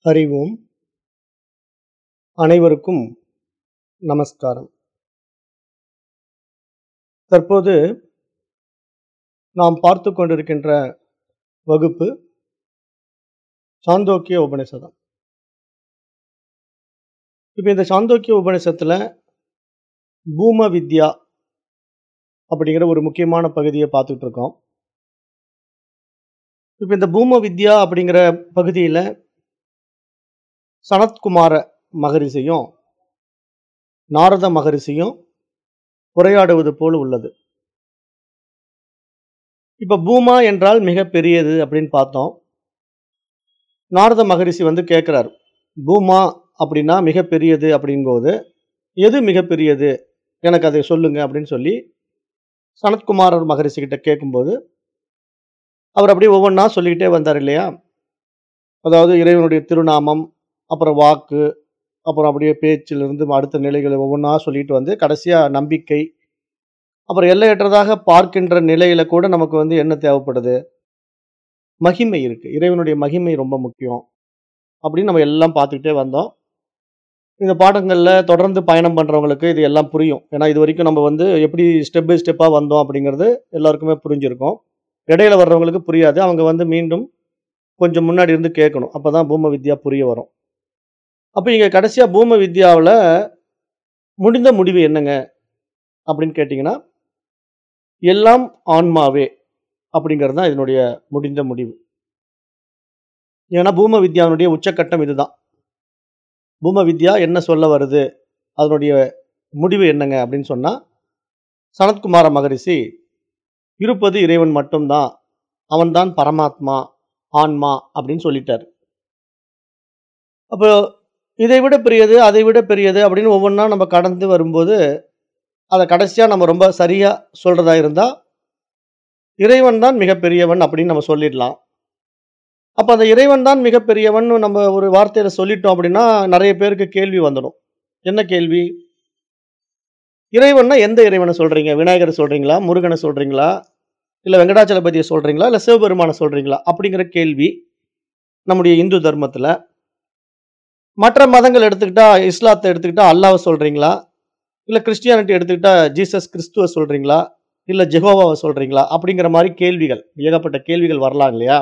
அறிவோம் அனைவருக்கும் நமஸ்காரம் தற்போது நாம் பார்த்து கொண்டிருக்கின்ற வகுப்பு சாந்தோக்கிய உபனிஷதம் இப்போ இந்த சாந்தோக்கிய உபனிஷத்தில் பூம வித்யா அப்படிங்கிற ஒரு முக்கியமான பகுதியை பார்த்துட்டு இருக்கோம் இப்போ இந்த பூம வித்யா அப்படிங்கிற பகுதியில் சனத்குமார மகரிஷியும் நாரத மகரிஷியும் உரையாடுவது போல் உள்ளது இப்போ பூமா என்றால் மிக பெரியது அப்படின்னு பார்த்தோம் நாரத மகரிஷி வந்து கேட்குறாரு பூமா அப்படின்னா மிக பெரியது அப்படிங்கும்போது எது மிக பெரியது எனக்கு அதை சொல்லுங்க அப்படின்னு சொல்லி சனத்குமாரர் மகரிஷி கிட்ட கேட்கும்போது அவர் அப்படியே ஒவ்வொன்றா சொல்லிக்கிட்டே வந்தார் இல்லையா அதாவது இறைவனுடைய திருநாமம் அப்புறம் வாக்கு அப்புறம் அப்படியே பேச்சிலிருந்து அடுத்த நிலைகளை ஒவ்வொன்றா சொல்லிட்டு வந்து கடைசியாக நம்பிக்கை அப்புறம் எல்லையற்றதாக பார்க்கின்ற நிலையில கூட நமக்கு வந்து என்ன தேவைப்படுது மகிமை இருக்கு இறைவனுடைய மகிமை ரொம்ப முக்கியம் அப்படின்னு நம்ம எல்லாம் பார்த்துக்கிட்டே வந்தோம் இந்த பாடங்களில் தொடர்ந்து பயணம் பண்ணுறவங்களுக்கு இது எல்லாம் புரியும் ஏன்னா இது வரைக்கும் நம்ம வந்து எப்படி ஸ்டெப் பை ஸ்டெப்பாக வந்தோம் அப்படிங்கிறது எல்லாருக்குமே புரிஞ்சிருக்கும் இடையில வர்றவங்களுக்கு புரியாது அவங்க வந்து மீண்டும் கொஞ்சம் முன்னாடி இருந்து கேட்கணும் அப்போ தான் பூம வித்யா புரிய வரும் அப்போ இங்கே கடைசியாக பூம வித்யாவில் முடிந்த முடிவு என்னங்க அப்படின்னு கேட்டிங்கன்னா எல்லாம் ஆன்மாவே அப்படிங்கிறது தான் இதனுடைய முடிந்த முடிவு ஏன்னா பூம வித்யாவினுடைய உச்சக்கட்டம் இதுதான் பூம வித்யா என்ன சொல்ல வருது அதனுடைய முடிவு என்னங்க அப்படின்னு சொன்னால் சனத்குமார மகரிஷி இருப்பது இறைவன் மட்டும்தான் அவன்தான் பரமாத்மா ஆன்மா அப்படின்னு சொல்லிட்டார் அப்போ இதை விட பெரியது அதை விட பெரியது அப்படின்னு ஒவ்வொன்றா நம்ம கடந்து வரும்போது அதை கடைசியாக நம்ம ரொம்ப சரியாக சொல்கிறதா இருந்தால் இறைவன் தான் மிகப்பெரியவன் அப்படின்னு நம்ம சொல்லிடலாம் அப்போ அந்த இறைவன் தான் மிகப்பெரியவன் நம்ம ஒரு வார்த்தையில் சொல்லிட்டோம் அப்படின்னா நிறைய பேருக்கு கேள்வி வந்துடும் என்ன கேள்வி இறைவன்னா எந்த இறைவனை சொல்கிறீங்க விநாயகரை சொல்கிறீங்களா முருகனை சொல்கிறீங்களா இல்லை வெங்கடாச்சலபதியை சொல்கிறீங்களா இல்லை சிவபெருமானை சொல்கிறீங்களா அப்படிங்கிற கேள்வி நம்முடைய இந்து தர்மத்தில் மற்ற மதங்கள் எடுத்துக்கிட்டா இஸ்லாத்தை எடுத்துக்கிட்டா அல்லாவை சொல்கிறீங்களா இல்லை கிறிஸ்டியானிட்டி எடுத்துக்கிட்டா ஜீசஸ் கிறிஸ்துவ சொல்கிறீங்களா இல்லை ஜெகோவாவை சொல்கிறீங்களா அப்படிங்கிற மாதிரி கேள்விகள் ஏகப்பட்ட கேள்விகள் வரலாம் இல்லையா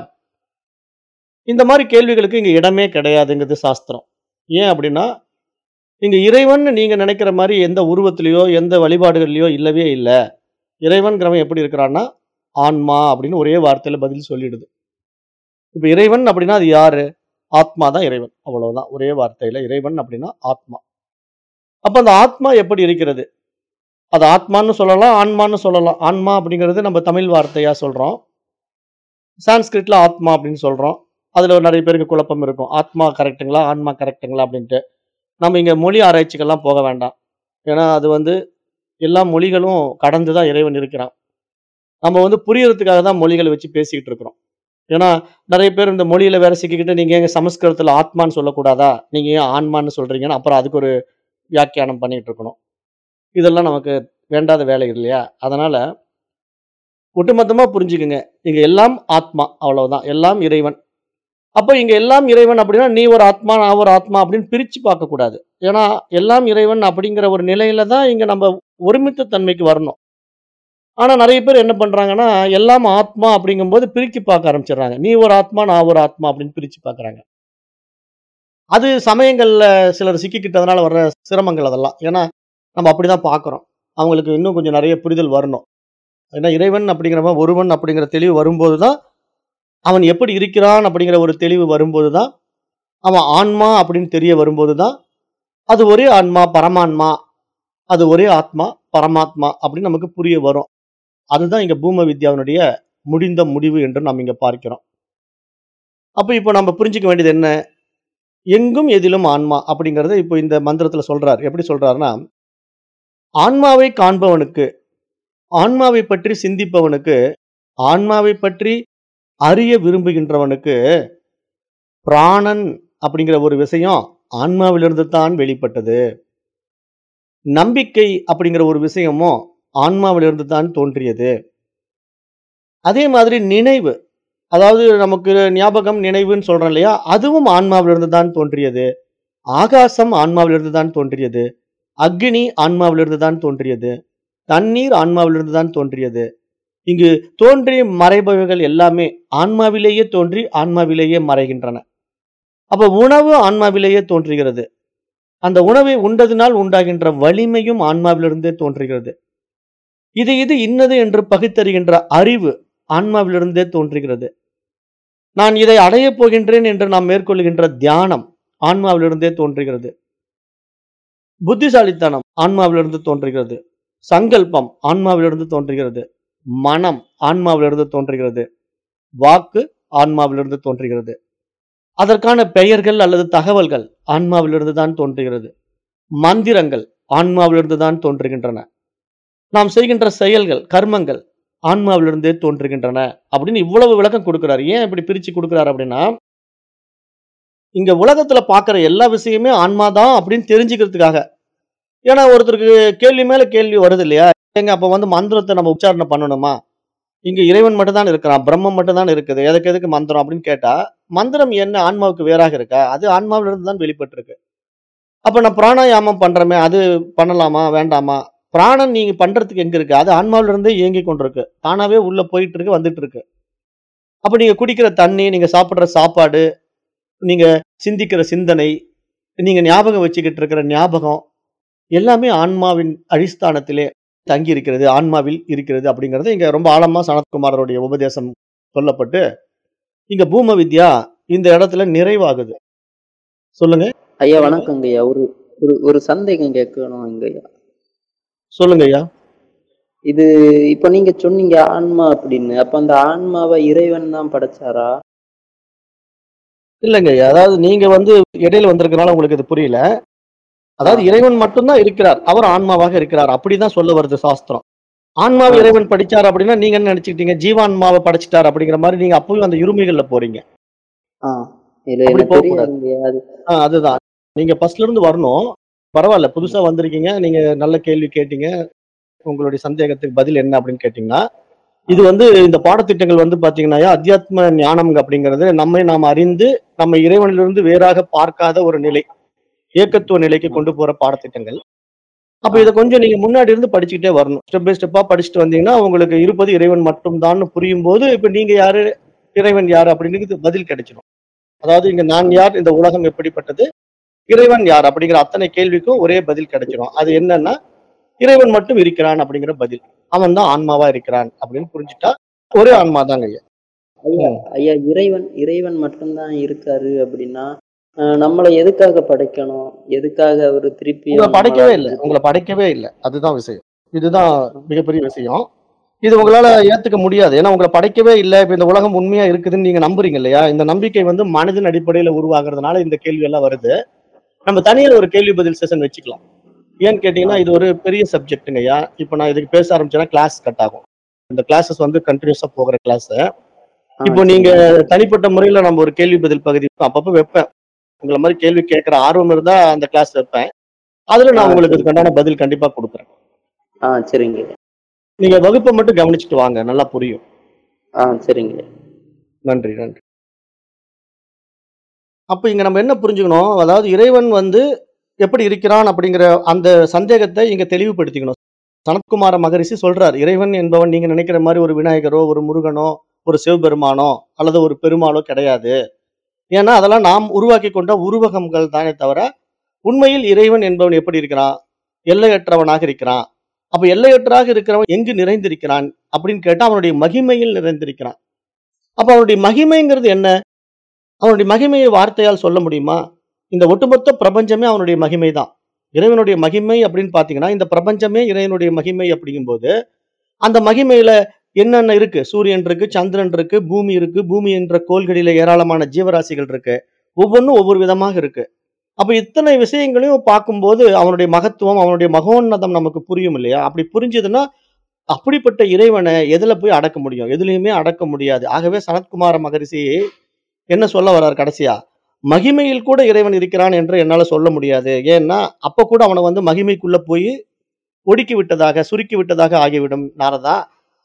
இந்த மாதிரி கேள்விகளுக்கு இங்கே இடமே கிடையாதுங்கிறது சாஸ்திரம் ஏன் அப்படின்னா இங்கே இறைவன் நீங்கள் நினைக்கிற மாதிரி எந்த உருவத்திலேயோ எந்த வழிபாடுகள்லையோ இல்லவே இல்லை இறைவன்கிறவன் எப்படி இருக்கிறான்னா ஆன்மா அப்படின்னு ஒரே வார்த்தையில் பதில் சொல்லிடுது இப்போ இறைவன் அப்படின்னா அது யாரு ஆத்மா தான் இறைவன் அவ்வளவுதான் ஒரே வார்த்தையில் இறைவன் அப்படின்னா ஆத்மா அப்போ அந்த ஆத்மா எப்படி இருக்கிறது அது ஆத்மான்னு சொல்லலாம் ஆன்மான்னு சொல்லலாம் ஆன்மா அப்படிங்கிறது நம்ம தமிழ் வார்த்தையாக சொல்கிறோம் சான்ஸ்கிரிட்ல ஆத்மா அப்படின்னு சொல்கிறோம் அதில் நிறைய பேருக்கு குழப்பம் இருக்கும் ஆத்மா கரெக்டுங்களா ஆன்மா கரெக்டுங்களா அப்படின்ட்டு நம்ம இங்கே மொழி ஆராய்ச்சிக்கெல்லாம் போக வேண்டாம் ஏன்னா அது வந்து எல்லா மொழிகளும் கடந்து தான் இறைவன் இருக்கிறான் நம்ம வந்து புரியறதுக்காக தான் மொழிகளை வச்சு பேசிக்கிட்டு இருக்கிறோம் ஏன்னா நிறைய பேர் இந்த மொழியில வேற சிக்கிக்கிட்டு நீங்க எங்க சமஸ்கிருதத்தில் ஆத்மான்னு சொல்லக்கூடாதா நீங்க ஏன் ஆன்மான்னு சொல்றீங்கன்னு அப்புறம் அதுக்கு ஒரு வியாக்கியானம் பண்ணிட்டு இருக்கணும் இதெல்லாம் நமக்கு வேண்டாத வேலை இல்லையா அதனால ஒட்டுமொத்தமா புரிஞ்சுக்குங்க இங்க எல்லாம் ஆத்மா அவ்வளவுதான் எல்லாம் இறைவன் அப்போ இங்க எல்லாம் இறைவன் அப்படின்னா நீ ஒரு ஆத்மா நான் ஒரு ஆத்மா அப்படின்னு பிரிச்சு பார்க்க கூடாது ஏன்னா எல்லாம் இறைவன் அப்படிங்கிற ஒரு நிலையில தான் இங்க நம்ம ஒருமித்த தன்மைக்கு வரணும் ஆனா நிறைய பேர் என்ன பண்றாங்கன்னா எல்லாம் ஆத்மா அப்படிங்கும்போது பிரிச்சு பார்க்க ஆரம்பிச்சிடுறாங்க நீ ஒரு ஆத்மா நான் ஒரு ஆத்மா அப்படின்னு பிரிச்சு பார்க்கறாங்க அது சமயங்கள்ல சிலர் சிக்கிக்கிட்டதுனால வர்ற சிரமங்கள் அதெல்லாம் ஏன்னா நம்ம அப்படிதான் பார்க்கறோம் அவங்களுக்கு இன்னும் கொஞ்சம் நிறைய புரிதல் வரணும் ஏன்னா இறைவன் அப்படிங்கிறவன் ஒருவன் அப்படிங்கிற தெளிவு வரும்போது தான் அவன் எப்படி இருக்கிறான் அப்படிங்கிற ஒரு தெளிவு வரும்போது தான் அவன் ஆன்மா அப்படின்னு தெரிய வரும்போது தான் அது ஒரே ஆன்மா பரமான்மா அது ஒரே ஆத்மா பரமாத்மா அப்படின்னு நமக்கு புரிய வரும் அதுதான் இங்க பூம வித்யாவினுடைய முடிந்த முடிவு என்று நாம் இங்க பார்க்கிறோம் அப்ப இப்போ நம்ம புரிஞ்சுக்க வேண்டியது என்ன எங்கும் எதிலும் ஆன்மா அப்படிங்கறத இப்போ இந்த மந்திரத்துல சொல்றார் எப்படி சொல்றாருன்னா ஆன்மாவை காண்பவனுக்கு ஆன்மாவை பற்றி சிந்திப்பவனுக்கு ஆன்மாவை பற்றி அறிய விரும்புகின்றவனுக்கு பிராணன் அப்படிங்கிற ஒரு விஷயம் ஆன்மாவிலிருந்து தான் வெளிப்பட்டது நம்பிக்கை அப்படிங்கிற ஒரு விஷயமும் ஆன்மாவிலிருந்து தான் தோன்றியது அதே மாதிரி நினைவு அதாவது நமக்கு ஞாபகம், நினைவுன்னு சொல்றோம் இல்லையா? அதுவும் ஆன்மாவிலிருந்து தான் தோன்றியது. ஆகாசம் ஆன்மாவிலிருந்து தான் தோன்றியது. அக்கினி ஆன்மாவிலிருந்து தான் தோன்றியது. தண்ணீர் ஆன்மாவிலிருந்து தான் தோன்றியது. இங்கு தோன்றி மறைபவைகள் எல்லாமே ஆன்மாவிலேயே தோன்றி, ஆன்மாவிலேயே மறைகின்றன. அப்ப உணவு ஆன்மாவிலேயே தோன்றுகிறது. அந்த உணவை உண்டதினால் உண்டாகின்ற வலிமையும் ஆன்மாவிலிருந்தே தோன்றுகிறது. இது இது இன்னது என்று பகுத்தறிகின்ற அறிவு ஆன்மாவிலிருந்தே தோன்றுகிறது. நான் இதை அடையப் போகின்றேன் என்று நாம் மேற்கொள்கின்ற தியானம் ஆன்மாவிலிருந்தே தோன்றுகிறது. புத்திசாலித்தனம் ஆன்மாவிலிருந்து தோன்றுகிறது. சங்கல்பம் ஆன்மாவிலிருந்து தோன்றுகிறது. மனம் ஆன்மாவிலிருந்து தோன்றுகிறது. வாக்கு ஆன்மாவிலிருந்து தோன்றுகிறது. அதற்கான பெயர்கள் அல்லது தகவல்கள் ஆன்மாவிலிருந்து தான் தோன்றுகிறது. மந்திரங்கள் ஆன்மாவிலிருந்து தான் தோன்றுகின்றன. நாம் செய்கின்ற செயல்கள், கர்மங்கள் ஆன்மாவிலிருந்தே தோன்றுகின்றன. அப்படின்னு இவ்வளவு விளக்கம் குடுக்கிறாரு. ஏன் இப்படி பிரிச்சு குடுக்கிறாரு அப்படின்னா, இங்க உலகத்துல பார்க்கிற எல்லா விஷயமே ஆன்மா தான் அப்படின்னு தெரிஞ்சுக்கிறதுக்காக. ஏன்னா ஒருத்தருக்கு கேள்வி மேல கேள்வி வருது இல்லையா? ஏங்க அப்ப வந்து மந்திரத்த நம்ம உச்சாரணை பண்ணணுமா? இங்க இறைவன் மட்டும் தான் இருக்கிறான். பிரம்மம் மட்டும் தான் இருக்குது. எதுக்கு எதுக்கு மந்திரம் அப்படின்னு கேட்டா, மந்திரம் என்ன ஆன்மாவுக்கு வேறாக இருக்கா? அது ஆன்மாவிலிருந்து தான் வெளிப்பட்டிருக்கு. அப்ப நான் பிராணாயாமம் பண்றோமே, அது பண்ணலாமா? வேண்டாமா? பிராணன் நீங்க பண்றதுக்கு எங்க இருக்கு? அது ஆன்மாவிலிருந்தே இயங்கிக் கொண்டிருக்கு. தானாவே உள்ள போயிட்டு இருக்கு, வந்துட்டு இருக்கு. அப்ப நீங்க குடிக்கிற தண்ணி, நீங்க சாப்பிடுற சாப்பாடு, நீங்க சிந்திக்கிற சிந்தனை, நீங்க ஞாபகம் வச்சுக்கிட்டு இருக்கிற ஞாபகம், எல்லாமே ஆன்மாவின் அடிஸ்தானத்திலே தங்கி இருக்கிறது. ஆன்மாவில் இருக்கிறது அப்படிங்கிறது இங்க ரொம்ப ஆழமா சனத்குமாரருடைய உபதேசம் சொல்லப்பட்டு, இங்க பூம வித்யா இந்த இடத்துல நிறைவாகுது. சொல்லுங்க. ஐயா வணக்கங்கய்யா. ஒரு ஒரு ஒரு சந்தேகம் கேட்கணுங்கய்யா. சொல்லுங்க ஐயா. இது இப்ப நீங்க சொன்னீங்க ஆன்மா அப்படின்னு. அப்ப அந்த ஆன்மாவ இறைவன் தான் படைச்சாரா? இல்லங்க ஐயா. அதாவது நீங்க வந்து இடையில வந்திருக்கனால உங்களுக்கு இது புரியல. அதாவது ஆ. இறைவன் மட்டும் தான் இருக்கிறார். அவர் ஆன்மாவாக இருக்கிறார். அப்படிதான் சொல்ல வருது சாஸ்திரம். ஆன்மாவை ஆ. இறைவன் படைச்சார் அப்படின்னா நீங்க என்ன நினைச்சுக்கிட்டீங்க? ஜீவான்மாவை படைச்சிட்டார் அப்படிங்கிற மாதிரி நீங்க அப்பவும் அந்த இருமைகள்ல போறீங்க. ஆ. இல்ல அப்படி எனக்கு போகக்கூடாது. தெரியாதுங்கய்யா. அது ஆ அதுதான். நீங்க ஃபர்ஸ்ட்ல இருந்து வரணும். பரவால்ல. புதுசா வந்திருக்கீங்க. நீங்க நல்ல கேள்வி கேட்டீங்க. உங்களுடைய சந்தேகத்துக்கு பதில் என்ன அப்படின்னு கேட்டீங்கன்னா, இது வந்து இந்த பாடத்திட்டங்கள் வந்து பாத்தீங்கன்னாயா, அத்தியாத்ம ஞானம் அப்படிங்கிறது நம்மை நாம் அறிந்து, நம்ம இறைவனிலிருந்து வேறாக பார்க்காத ஒரு நிலை. ஏகத்துவ நிலைக்கு ம். கொண்டு போற பாடத்திட்டங்கள். அப்ப ஆ. இத கொஞ்சம் நீங்க முன்னாடி இருந்து படிச்சுக்கிட்டே வரணும். ஸ்டெப் பை ஸ்டெப்பா படிச்சுட்டு வந்தீங்கன்னா, உங்களுக்கு இருப்பது இறைவன் மட்டும் தான்னு புரியும்போது, இப்ப நீங்க யாரு? இறைவன் யாரு? அப்படிங்கிறது பதில் கிடைச்சிடும். அதாவது இங்க நான் யார்? இந்த உலகம் எப்படிப்பட்டது? இறைவன் யார்? அப்படிங்கிற அத்தனை கேள்விக்கும் ஒரே பதில் கிடைச்சிடும். அது என்னன்னா, இறைவன் மட்டும் இருக்கிறான் அப்படிங்கிற பதில். அவன் தான் ஆன்மாவா இருக்கிறான் அப்படின்னு புரிஞ்சுட்டா, ஒரே ஆன்மா தாங்க ஐயா. ஐயா ம். ஐயா இறைவன் இறைவன் மட்டும் தான் இருக்காரு அப்படின்னா, அ நம்மள எதுக்காக படைக்கணும்? எதுக்காக அவரு உங்கள திருப்பியும் நம்மள படைக்கவே இல்ல. வந்து உங்கள படைக்கவே இல்ல. அதுதான் விஷயம். இதுதான் மிகப்பெரிய விஷயம். இது உங்களால ஏத்துக்க முடியாது. ஏன்னா உங்கள படைக்கவே இல்ல. இப்ப இந்த உலகம் உண்மையா இருக்குதுன்னு நீங்க நம்புறீங்க இல்லையா? இந்த நம்பிக்கை வந்து மனதின் அடிப்படையில உருவாகுறதுனால இந்த கேள்வி எல்லாம் வருது. நம்ம தனியா ஒரு கேள்வி பதில் செஷன் வச்சுக்கலாம். ஏன்னு ஆ. கேட்டீங்கன்னா, இது ஒரு பெரிய சப்ஜெக்ட்ங்க ஐயா. இப்ப நான் இதுக்கு பேச ஆரம்பிச்சேன்னா கிளாஸ் கட் ஆகும். இந்த கிளாஸஸ் வந்து கன்டினியூஸா போகிற கிளாஸ். ஆ இப்போ நீங்க சரிங்க. தனிப்பட்ட முறையில நம்ம ஒரு கேள்வி பதில் பகுதி அப்பப்ப வைப்பேன். உங்கள மாரி கேள்வி கேட்கிற ஆர்வம் இருந்தா அந்த கிளாஸ் வைப்பேன். அதுல ஆ நான் உங்களுக்கு சரி. அதுக்குண்டான பதில் கண்டிப்பா குடுக்குறேன். ஆ சரிங்க. நீங்க வகுப்ப மட்டும் கவனிச்சுட்டு வாங்க. நல்லா புரியும். ஆ சரிங்க. நன்றி, நன்றி. அப்ப இங்க நம்ம என்ன புரிஞ்சுக்கணும்? அதாவது இறைவன் வந்து எப்படி இருக்கிறான் அப்படிங்கிற அந்த சந்தேகத்தை இங்க தெளிவுபடுத்திக்கணும். சனத்குமார மகரிஷி சொல்றார். இறைவன் என்பவன் நீங்க நினைக்கிற மாரி ஒரு விநாயகரோ, ஒரு முருகனோ, ஒரு சிவபெருமானோ அல்லது ஒரு பெருமாளோ கிடையாது. ஏன்னா அதெல்லாம் நாம் உருவாக்கிக் கொண்ட உருவகங்கள் தானே தவிர, உண்மையில் இறைவன் என்பவன் எப்படி இருக்கிறான்? எல்லையற்றவனாக இருக்கிறான். அப்ப எல்லையற்றாக இருக்கிறவன் எங்கு நிறைந்திருக்கிறான்? அப்படின்னு கேட்டா அவனுடைய மகிமையில் நிறைந்திருக்கிறான். அப்ப அவனுடைய மகிமைங்கிறது என்ன? அவனுடைய மகிமையை வார்த்தையால் சொல்ல முடியுமா? இந்த ஒட்டுமொத்த பிரபஞ்சமே அவனுடைய மகிமை தான். இறைவனுடைய மகிமை அப்படின்னு பார்த்தீங்கன்னா, இந்த பிரபஞ்சமே இறைவனுடைய மகிமை அப்படிங்கும்போது, அந்த மகிமையில என்னென்ன இருக்கு? சூரியன் இருக்கு, சந்திரன் இருக்கு, பூமி இருக்கு. பூமி என்ற கோள்களிலே ஏராளமான ஜீவராசிகள் இருக்கு. ஒவ்வொன்னும் ஒவ்வொரு விதமாக இருக்கு. அப்ப இத்தனை விஷயங்களையும் பார்க்கும்போது, அவனுடைய மகத்துவம், அவனுடைய மகோன்னதம் நமக்கு புரியும் இல்லையா? அப்படி புரிஞ்சதுன்னா, அப்படிப்பட்ட இறைவன எதுல போய் அடக்க முடியும்? எதுலயுமே அடக்க முடியாது. ஆகவே சனத்குமார மகரிஷி என்ன சொல்ல வர்றார் கடைசியா? மகிமையில் கூட இறைவன் இருக்கிறான் என்று என்னால சொல்ல முடியாது. ஏன்னா, அப்ப கூட அவன வந்து மகிமைக்குள்ள போய் ஒடுக்கி விட்டதாக, சுருக்கி விட்டதாக ஆகிவிடும் நாரதா.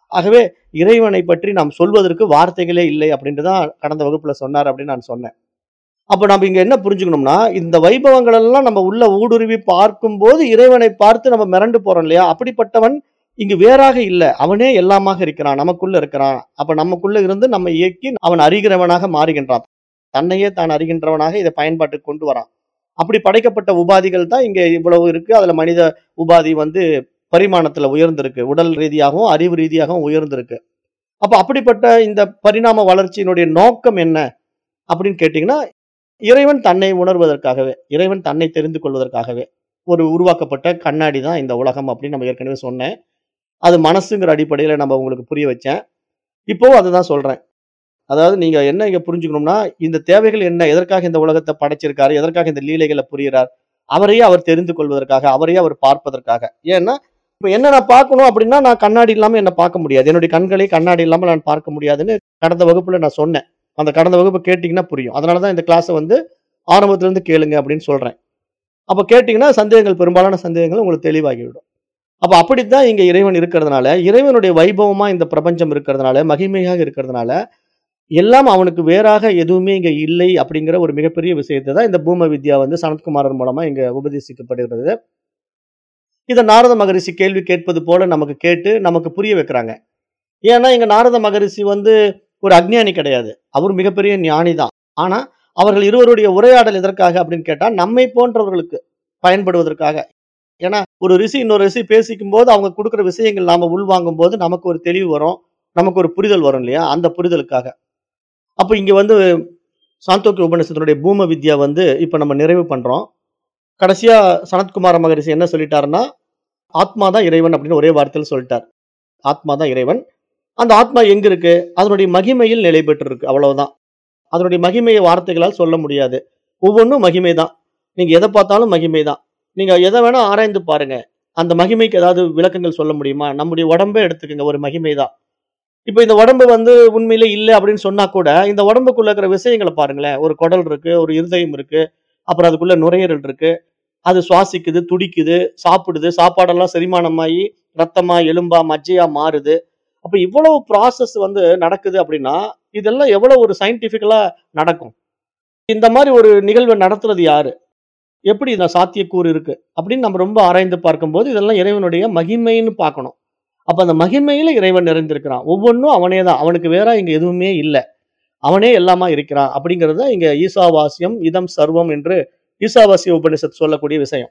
ஆகவே இறைவனை பற்றி நாம் சொல்வதற்கு வார்த்தைகளே இல்லை அப்படின்ட்டு தான் கடந்த வகுப்புல சொன்னார் அப்படின்னு நான் சொன்னேன் அப்ப நம்ம இங்க என்ன புரிஞ்சுக்கணும்னா இந்த வைபவங்கள் எல்லாம் நம்ம உள்ள ஊடுருவி பார்க்கும்போது இறைவனை பார்த்து நம்ம மிரண்டு போறோம் இல்லையா அப்படிப்பட்டவன் இங்கு வேறாக இல்ல அவனே எல்லாமாக இருக்கிறான் நமக்குள்ள இருக்கிறான் அப்ப நமக்குள்ள இருந்து நம்ம இயக்கி அவன் அறிகிறவனாக மாறுகின்றான் தன்னையே தான் அறிகின்றவனாக இதை பயன்பாட்டுக்கு கொண்டு வரான் அப்படி படைக்கப்பட்ட உபாதிகள் தான் இங்க இவ்வளவு இருக்கு அதுல மனித உபாதி வந்து பரிமாணத்துல உயர்ந்திருக்கு உடல் ரீதியாகவும் அறிவு ரீதியாகவும் உயர்ந்திருக்கு அப்ப அப்படிப்பட்ட இந்த பரிணாம வளர்ச்சியினுடைய நோக்கம் என்ன அப்படின்னு கேட்டீங்கன்னா இறைவன் தன்னை உணர்வதற்காகவே இறைவன் தன்னை தெரிந்து கொள்வதற்காகவே ஒரு உருவாக்கப்பட்ட கண்ணாடி தான் இந்த உலகம் அப்படின்னு நம்ம ஏற்கனவே சொன்னேன் அது மனசுங்கிற அடிப்படையில நம்ம உங்களுக்கு புரிய வச்சேன் இப்போவும் அதுதான் சொல்றேன் அதாவது நீங்க என்ன இங்க புரிஞ்சுக்கணும்னா இந்த தேவைகள் என்ன எதற்காக இந்த உலகத்தை படைச்சிருக்காரு எதற்காக இந்த லீலைகளை புரிகிறார் அவரையே அவர் தெரிந்து கொள்வதற்காக அவரையே அவர் பார்ப்பதற்காக ஏன்னா இப்ப என்ன நான் பார்க்கணும் அப்படின்னா நான் கண்ணாடி இல்லாம என்ன பார்க்க முடியாது என்னுடைய கண்களை கண்ணாடி இல்லாம நான் பார்க்க முடியாதுன்னு கடந்த வகுப்புல நான் சொன்னேன் அந்த கடந்த வகுப்பு கேட்டீங்கன்னா புரியும் அதனாலதான் இந்த கிளாஸை வந்து ஆரம்பத்துல இருந்து கேளுங்க அப்படின்னு சொல்றேன் அப்ப கேட்டீங்கன்னா சந்தேகங்கள் பெரும்பாலான சந்தேகங்கள் உங்களுக்கு தெளிவாகிவிடும் அப்ப அப்படித்தான் இங்க இறைவன் இருக்கிறதுனால இறைவனுடைய வைபவமா இந்த பிரபஞ்சம் இருக்கிறதுனால மகிமையாக இருக்கிறதுனால எல்லாம் அவனுக்கு வேறாக எதுவுமே இங்க இல்லை அப்படிங்கிற ஒரு மிகப்பெரிய விஷயத்தை தான் இந்த பூம வித்யா வந்து சனத்குமாரன் மூலமா இங்க உபதேசிக்கப்படுகிறது இதை நாரத மகரிஷி கேள்வி கேட்பது போல நமக்கு கேட்டு நமக்கு புரிய வைக்கிறாங்க ஏன்னா இங்க நாரத மகரிஷி வந்து ஒரு அக்ஞானி கிடையாது அவர் மிகப்பெரிய ஞானி தான் ஆனா அவர்கள் இருவருடைய உரையாடல் எதற்காக அப்படின்னு கேட்டா நம்மை போன்றவர்களுக்கு பயன்படுவதற்காக ஏன்னா ஒரு ரிஷி இன்னொரு ரிஷி பேசிக்கும் போது அவங்க கொடுக்குற விஷயங்கள் நாம உள்வாங்கும் போது நமக்கு ஒரு தெளிவு வரும் நமக்கு ஒரு புரிதல் வரும் இல்லையா அந்த புரிதலுக்காக அப்ப இங்க வந்து சாந்தோக்கிய உபநிஷத்தினுடைய பூம வித்யா வந்து இப்ப நம்ம நிறைவு பண்றோம் கடைசியா சனத்குமார மகரிஷி என்ன சொல்லிட்டாருன்னா ஆத்மா தான் இறைவன் அப்படின்னு ஒரே வார்த்தையில் சொல்லிட்டார் ஆத்மா தான் இறைவன் அந்த ஆத்மா எங்க இருக்கு அதனுடைய மகிமையில் நிலை பெற்று இருக்கு அவ்வளவுதான் அதனுடைய மகிமையை வார்த்தைகளால் சொல்ல முடியாது ஒவ்வொன்றும் மகிமை தான் நீங்க எதை பார்த்தாலும் மகிமை தான் நீங்க எதை வேணா ஆராய்ந்து பாருங்க அந்த மகிமைக்கு ஏதாவது விளக்கங்கள் சொல்ல முடியுமா நம்முடைய உடம்பே எடுத்துக்கங்க ஒரு மகிமை தான் இப்போ இந்த உடம்பு வந்து உண்மையில இல்லை அப்படின்னு சொன்னா கூட இந்த உடம்புக்குள்ள இருக்கிற விஷயங்களை பாருங்களேன் ஒரு குடல் இருக்கு ஒரு இருதயம் இருக்கு அப்புறம் அதுக்குள்ள நுரையீரல் இருக்கு அது சுவாசிக்குது துடிக்குது சாப்பிடுது சாப்பாடெல்லாம் செரிமானமாகி ரத்தமா எலும்பா மஜ்ஜையா மாறுது அப்ப இவ்வளவு ப்ராசஸ் வந்து நடக்குது அப்படின்னா இதெல்லாம் எவ்வளவு ஒரு சயின்டிபிக்கலா நடக்கும் இந்த மாதிரி ஒரு நிகழ்வை நடத்துறது யாரு எப்படி இந்த சாத்தியக்கூறு இருக்கு அப்படின்னு நம்ம ரொம்ப ஆராய்ந்து பார்க்கும்போது இதெல்லாம் இறைவனுடைய மகிமைன்னு பார்க்கணும் அப்ப அந்த மகிமையில இறைவன் நிறைந்திருக்கிறான் ஒவ்வொன்றும் அவனே தான் அவனுக்கு வேற இங்க எதுவுமே இல்லை அவனே எல்லாமா இருக்கிறான் அப்படிங்கிறது தான் இங்க ஈசாவாசியம் இதம் சர்வம் என்று ஈசாவாசிய உபனிஷத் சொல்லக்கூடிய விஷயம்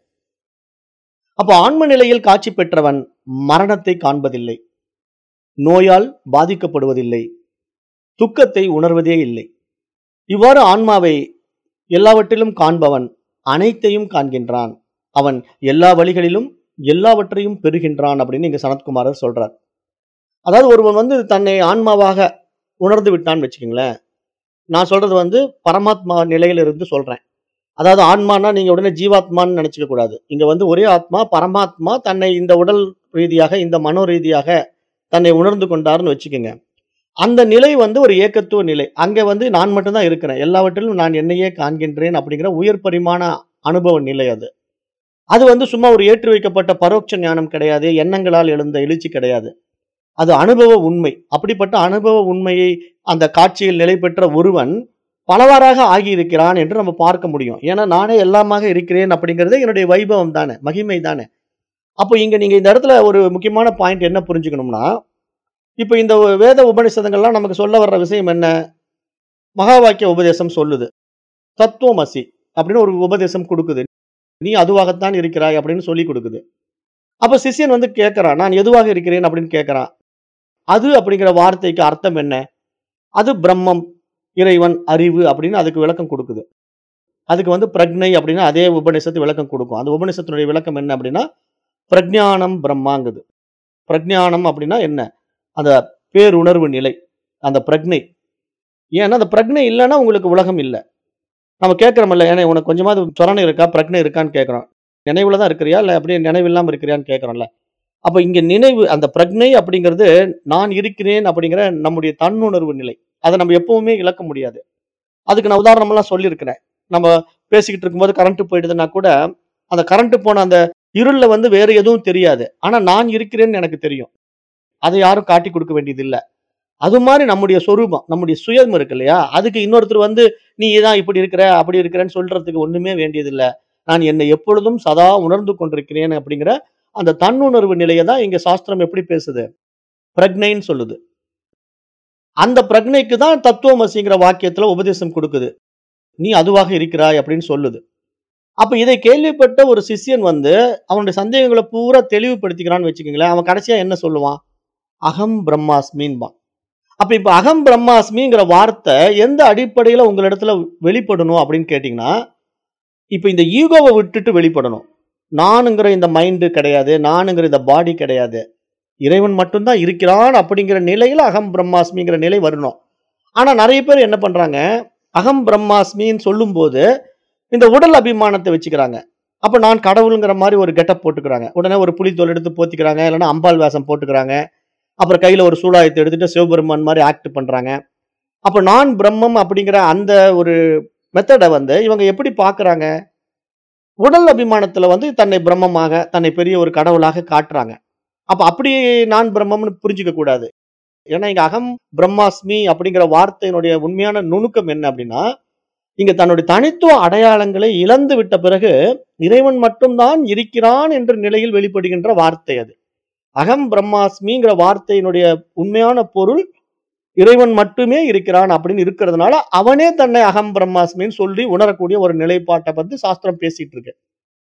அப்போ ஆன்ம நிலையில் காட்சி பெற்றவன் மரணத்தை காண்பதில்லை நோயால் பாதிக்கப்படுவதில்லை துக்கத்தை உணர்வதே இல்லை இவ்வாறு ஆன்மாவை எல்லாவற்றிலும் காண்பவன் அனைத்தையும் காண்கின்றான் அவன் எல்லா வழிகளிலும் எல்லாவற்றையும் பெறுகின்றான் அப்படின்னு இங்க சனத்குமாரர் சொல்றார் அதாவது ஒருவன் வந்து தன்னை ஆன்மாவாக உணர்ந்து விட்டான்னு வச்சுக்கோங்களேன் நான் சொல்றது வந்து பரமாத்மா நிலையிலிருந்து சொல்றேன் அதாவது ஆன்மானா நீங்க உடனே ஜீவாத்மான்னு நினைச்சுக்க கூடாது இங்க வந்து ஒரே ஆத்மா பரமாத்மா தன்னை இந்த உடல் ரீதியாக இந்த மனோ ரீதியாக தன்னை உணர்ந்து கொண்டாருன்னு வச்சுக்கோங்க அந்த நிலை வந்து ஒரு ஏக்கத்துவ நிலை அங்க வந்து நான் மட்டும்தான் இருக்கிறேன் எல்லாவற்றிலும் நான் என்னையே காண்கின்றேன் அப்படிங்கிற உயர் பரிமாண அனுபவ நிலை அது அது வந்து சும்மா ஒரு ஏற்றி வைக்கப்பட்ட பரோட்ச ஞானம் கிடையாது எண்ணங்களால் எழுந்த எழுச்சி கிடையாது அது அனுபவ உண்மை அப்படிப்பட்ட அனுபவ உண்மையை அந்த காட்சியில் நிலை பெற்ற ஒருவன் பலவாறாக ஆகியிருக்கிறான் என்று நம்ம பார்க்க முடியும் ஏன்னா நானே எல்லாமாக இருக்கிறேன் அப்படிங்கிறது என்னுடைய வைபவம் தானே மகிமை தானே அப்போ இங்க நீங்க இந்த இடத்துல ஒரு முக்கியமான பாயிண்ட் என்ன புரிஞ்சுக்கணும்னா இப்போ இந்த வேத உபனிஷதங்கள்லாம் நமக்கு சொல்ல வர்ற விஷயம் என்ன மகா வாக்கிய உபதேசம் சொல்லுது தத்துவமசி அப்படின்னு ஒரு உபதேசம் கொடுக்குது நீ அதுவாகத்தான் இருக்கிறாய் அப்படின்னு சொல்லி கொடுக்குது அப்ப சிஷ்யன் வந்து கேட்கறான் நான் எதுவாக இருக்கிறேன் அப்படின்னு கேட்கறான் அது அப்படிங்கிற வார்த்தைக்கு அர்த்தம் என்ன அது பிரம்மம் இறைவன் அறிவு அப்படின்னு அதுக்கு விளக்கம் கொடுக்குது அதுக்கு வந்து பிரக்ஞை அப்படின்னு அதே உபநிஷத்து விளக்கம் கொடுக்கும் அந்த உபநிஷத்தினுடைய விளக்கம் என்ன அப்படின்னா பிரஜானம் பிரம்மாங்குது பிரஜானம் அப்படின்னா என்ன அந்த பேருணர்வு நிலை அந்த பிரக்ஞை ஏன்னா அந்த பிரக்ஞை இல்லைன்னா உங்களுக்கு உலகம் இல்லை நம்ம கேட்குறோம்ல ஏன்னா உனக்கு கொஞ்சமாவது சொரணை இருக்கா பிரக்ஞை இருக்கான்னு கேட்குறோம் நினைவுல தான் இருக்கிறியா இல்லை அப்படியே நினைவு இல்லாமல் இருக்கிறியான்னு கேட்குறோம்ல அப்போ இங்கே நினைவு அந்த பிரக்ஞை அப்படிங்கிறது நான் இருக்கிறேன் அப்படிங்கிற நம்முடைய தன்னுணர்வு நிலை அதை நம்ம எப்பவுமே இழக்க முடியாது அதுக்கு நான் உதாரணமெல்லாம் சொல்லியிருக்கிறேன் நம்ம பேசிக்கிட்டு இருக்கும்போது கரண்ட் போயிடுதுன்னா கூட அந்த கரண்ட் போன அந்த இருளில் வந்து வேற எதுவும் தெரியாது ஆனால் நான் இருக்கிறேன்னு எனக்கு தெரியும் அதை யாரும் காட்டி கொடுக்க வேண்டியது இல்ல அது மாதிரி நம்முடைய சொரூபம் நம்முடைய சுயம் இருக்கு இல்லையா அதுக்கு இன்னொருத்தர் வந்து நீ தான் இப்படி இருக்கிற அப்படி இருக்கிறேன்னு சொல்றதுக்கு ஒண்ணுமே வேண்டியது இல்ல நான் என்னை எப்பொழுதும் சதா உணர்ந்து கொண்டிருக்கிறேன் அப்படிங்கிற அந்த தன்னுணர்வு நிலையை தான் இங்க சாஸ்திரம் எப்படி பேசுது பிரக்னைன்னு சொல்லுது அந்த பிரக்னைக்கு தான் தத்துவமசிங்கிற வாக்கியத்துல உபதேசம் கொடுக்குது நீ அதுவாக இருக்கிறாய் அப்படின்னு சொல்லுது அப்ப இதை கேள்விப்பட்ட ஒரு சிஷ்யன் வந்து அவனுடைய சந்தேகங்களை பூரா தெளிவுபடுத்திக்கிறான்னு வச்சுக்கோங்களேன் அவன் கடைசியா என்ன சொல்லுவான் அகம் பிரம்மாஸ்மின்பான் அப்ப இப்ப அகம் பிரம்மாஸ்மிங்கிற வார்த்தை எந்த அடிப்படையில உங்களிடத்துல வெளிப்படணும் அப்படின்னு கேட்டீங்கன்னா இப்ப இந்த ஈகோவை விட்டுட்டு வெளிப்படணும் நானுங்கிற இந்த மைண்டு கிடையாது நானுங்கிற இந்த பாடி கிடையாது இறைவன் மட்டும்தான் இருக்கிறான் அப்படிங்கிற நிலையில அகம் பிரம்மாஸ்மிங்கிற நிலை வரணும் ஆனா நிறைய பேர் என்ன பண்றாங்க அகம் பிரம்மாஸ்மின்னு சொல்லும்போது இந்த உடல் அபிமானத்தை வச்சுக்கிறாங்க அப்ப நான் கடவுளுங்கிற மாதிரி ஒரு கெட்டப் போட்டுக்கிறாங்க உடனே ஒரு புலித்தோல் எடுத்து போத்திக்கிறாங்க இல்லைன்னா அம்பாள் வேஷம் போட்டுக்கிறாங்க அப்புறம் கையில ஒரு சூடாயத்தை எடுத்துட்டு சிவபெருமான் மாதிரி ஆக்ட் பண்றாங்க அப்ப நான் பிரம்மம் அப்படிங்கிற அந்த ஒரு மெத்தடை வந்து இவங்க எப்படி பார்க்கறாங்க உடல் அபிமானத்துல வந்து தன்னை பிரம்மமாக தன்னை பெரிய ஒரு கடவுளாக காட்டுறாங்க அப்ப அப்படி நான் பிரம்மம்னு புரிஞ்சுக்க கூடாது ஏன்னா இங்க அகம் பிரம்மாஸ்மி அப்படிங்கிற வார்த்தையினுடைய உண்மையான நுணுக்கம் என்ன அப்படின்னா இங்க தன்னுடைய தனித்துவ அடையாளங்களை இழந்து விட்ட பிறகு இறைவன் மட்டும்தான் இருக்கிறான் என்ற நிலையில் வெளிப்படுகின்ற வார்த்தை அது அகம் பிரம்மாஸ்மிங்கிற வார்த்தையினுடைய உண்மையான பொருள் இறைவன் மட்டுமே இருக்கிறான் அப்படின்னு இருக்கிறதுனால அவனே தன்னை அகம் பிரம்மாஸ்மின்னு சொல்லி உணரக்கூடிய ஒரு நிலைப்பாட்டை பத்தி சாஸ்திரம் பேசிட்டு இருக்கு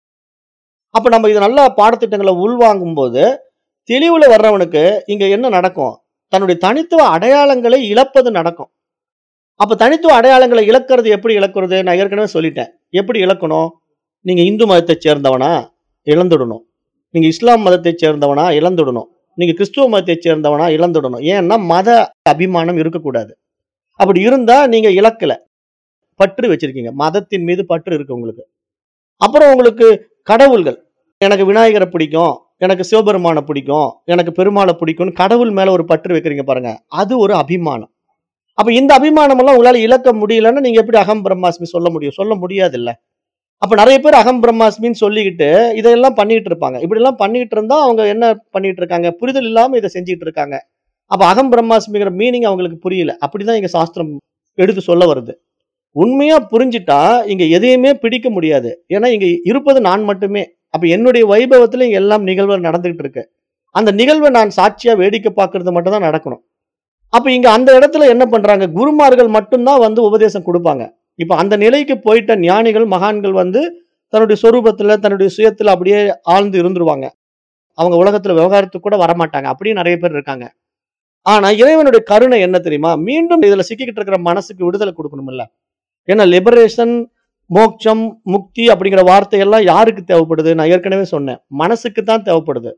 அப்ப நம்ம இதை நல்லா பாடத்திட்டங்களை உள்வாங்கும் போது தெளிவுல வர்றவனுக்கு இங்க என்ன நடக்கும் தன்னுடைய தனித்துவ அடையாளங்களை இழப்பது நடக்கும் அப்ப தனித்துவ அடையாளங்களை இழக்கிறது எப்படி இழக்கிறது நான் ஏற்கனவே சொல்லிட்டேன் எப்படி இழக்கணும் நீங்க இந்து மதத்தை சேர்ந்தவனா இழந்துடணும் நீங்க இஸ்லாம் மதத்தை சேர்ந்தவனா இழந்துடணும் நீங்க கிறிஸ்துவ மதத்தை சேர்ந்தவனா இழந்துடணும் ஏன்னா மத அபிமானம் இருக்கக்கூடாது அப்படி இருந்தா நீங்க இழக்கல பற்று வச்சிருக்கீங்க மதத்தின் மீது பற்று இருக்கு உங்களுக்கு அப்புறம் உங்களுக்கு கடவுள்கள் எனக்கு விநாயகரை பிடிக்கும் எனக்கு சிவபெருமானை பிடிக்கும் எனக்கு பெருமாளை பிடிக்கும்னு கடவுள் மேல ஒரு பற்று வைக்கிறீங்க பாருங்க அது ஒரு அபிமானம் அப்ப இந்த அபிமானம் எல்லாம் உங்களால இழக்க முடியலன்னா நீங்க எப்படி அகம் பிரம்மாஸ்மி சொல்ல முடியும் சொல்ல முடியாது இல்ல அப்ப நிறைய பேர் அகம் பிரம்மாஸ்மின்னு சொல்லிக்கிட்டு இதெல்லாம் பண்ணிட்டு இருப்பாங்க இப்படி எல்லாம் பண்ணிட்டு இருந்தா அவங்க என்ன பண்ணிட்டு இருக்காங்க புரிதல் இல்லாம இதை செஞ்சுட்டு இருக்காங்க அப்ப அகம் பிரம்மாஸ்மிங்கிற மீனிங் அவங்களுக்கு புரியல அப்படிதான் இங்க சாஸ்திரம் எடுத்து சொல்ல வருது உண்மையா புரிஞ்சுட்டா இங்க எதையுமே பிடிக்க முடியாது ஏன்னா இங்க இருப்பது நான் மட்டுமே அப்ப என்னுடைய வைபவத்துல இங்க எல்லாம் நிகழ்வு நடந்துகிட்டு இருக்கு அந்த நிகழ்வை நான் சாட்சியா வேடிக்கை பார்க்கறது மட்டும் தான் நடக்கணும் அப்ப இங்க அந்த இடத்துல என்ன பண்றாங்க குருமார்கள் மட்டும்தான் வந்து உபதேசம் கொடுப்பாங்க இப்ப அந்த நிலைக்கு போயிட்ட ஞானிகள் மகான்கள் வந்து தன்னுடைய சொரூபத்துல தன்னுடைய சுயத்துல அப்படியே ஆழ்ந்து இருந்துருவாங்க அவங்க உலகத்துல விவகாரத்துக்கு கூட வரமாட்டாங்க அப்படியும் நிறைய பேர் இருக்காங்க ஆனா இறைவனுடைய கருணை என்ன தெரியுமா மீண்டும் இதுல சிக்கிக்கிட்டு இருக்கிற மனசுக்கு விடுதலை கொடுக்கணும்ல ஏன்னா லிபரேஷன் மோட்சம் முக்தி அப்படிங்கிற வார்த்தையெல்லாம் யாருக்கு தேவைப்படுது நான் ஏற்கனவே சொன்னேன் மனசுக்கு தான் தேவைப்படுது